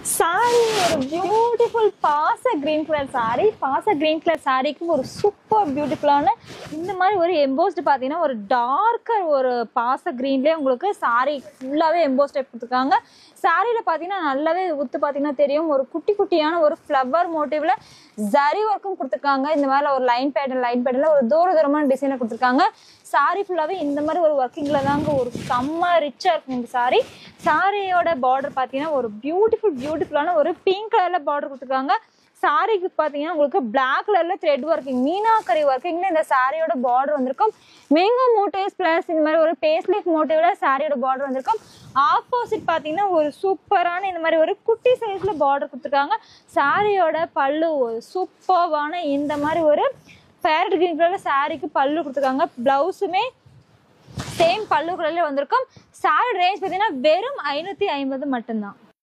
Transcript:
sorry ஒரு beautiful பாச green colour sari பாச கிரீன் கலர் சாரிக்கு ஒரு சூப்பர் பியூட்டிஃபுல்லான இந்த மாதிரி ஒரு எம்போஸ்டு பார்த்தீங்கன்னா ஒரு டார்க்கர் ஒரு பாச கிரீன்லேயே உங்களுக்கு சாரி ஃபுல்லாகவே எம்போஸ்ட் டைப் கொடுத்துருக்காங்க சாரியில் பார்த்தீங்கன்னா நல்லாவே உத்து பார்த்தீங்கன்னா தெரியும் ஒரு குட்டி குட்டியான ஒரு ஃப்ளவர் மோட்டிவ்ல ஜரி ஒர்க்கும் கொடுத்துருக்காங்க இந்த மாதிரி ஒரு லைன் பேட்டர்ன் லைன் பேட்டர்ல ஒரு தூர தூரமான டிசைனை கொடுத்துருக்காங்க சாரி ஃபுல்லாகவே இந்த மாதிரி ஒரு ஒர்க்கிங்கில் தாங்க ஒரு செம்ம ரிச்சாக இருக்கும் இந்த சாரி சாரியோட பார்டர் பார்த்தீங்கன்னா ஒரு பியூட்டிஃபுல் பியூட்டிஃபுல்லான ஒரு பிங்க் கலரில் பார்டர் கொடுத்துருக்காங்க சாரிக்கு பார்த்தீங்கன்னா உங்களுக்கு பிளாக் கலரில் த்ரெட் ஒர்க்கிங் மீனாக்கரி ஒர்க்கிங்கில் இந்த சாரியோட பார்டர் வந்திருக்கும் மேங்கோ மோட்டிவ்ஸ் ப்ளஸ் இந்த மாதிரி ஒரு பேஸ்லீஃப் மோட்டிவ்ல சாரியோட பார்டர் வந்திருக்கும் ஆப்போசிட் பார்த்தீங்கன்னா ஒரு சூப்பரான இந்த மாதிரி ஒரு குட்டி சைஸில் பார்டர் கொடுத்துருக்காங்க சாரியோட பல்லு ஒரு சூப்பர்வான இந்த மாதிரி ஒரு பேரட் கிரீன் கலர்ல சாரிக்கு பல்லு கொடுத்துருக்காங்க பிளவுஸுமே சேம் பல்லு கலர்ல வந்திருக்கும் சாரி ரேஞ்ச் பார்த்தீங்கன்னா வெறும் ஐநூற்றி ஐம்பது மட்டும்தான்